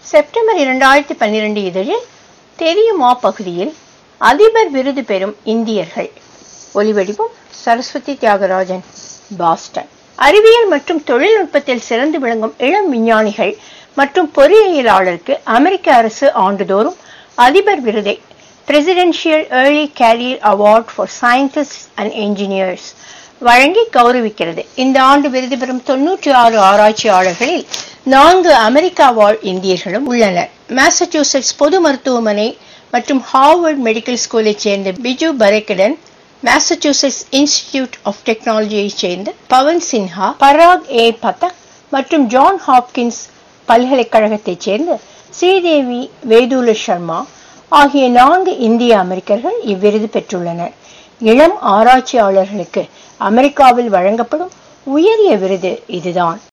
September இரண்டாயிரத்தி பன்னிரண்டு இதழில் தெரியுமா பகுதியில் அதிபர் விருது பெறும் இந்தியர்கள் ஒலிவடிவம் சரஸ்வதி தியாகராஜன் பாஸ்டன் அறிவியல் மற்றும் தொழில்நுட்பத்தில் சிறந்து விளங்கும் இளம் விஞ்ஞானிகள் மற்றும் பொறியியலாளருக்கு அமெரிக்க அரசு ஆண்டுதோறும் அதிபர் விருதை presidential early career award for scientist and engineers வழங்கி கௌரவிக்கிறது இந்த ஆண்டு விருது பெறும் தொன்னூற்றி ஆறு ஆராய்ச்சியாளர்களில் நான்கு அமெரிக்கா வாழ் இந்தியர்களும் உள்ளனர் மாசச்சூசெட்ஸ் பொது மருத்துவமனை மற்றும் ஹார்வர்ட் மெடிக்கல் ஸ்கூலைச் சேர்ந்த Biju Parekkadan Massachusetts institute of டெக்னாலஜியைச் சேர்ந்த பவன் சின்ஹா பராக் ஏ பதக் மற்றும் ஜான் ஹாப்கின்ஸ் பல்கலைக்கழகத்தைச் சேர்ந்த ஸ்ரீதேவி வேதுல சர்மா ஆகிய நான்கு இந்திய அமெரிக்கர்கள் இவ்விருது பெற்றுள்ளனர் இளம் ஆராய்ச்சியாளர்களுக்கு அமெரிக்காவில் வழங்கப்படும் உயரிய விருது இதுதான்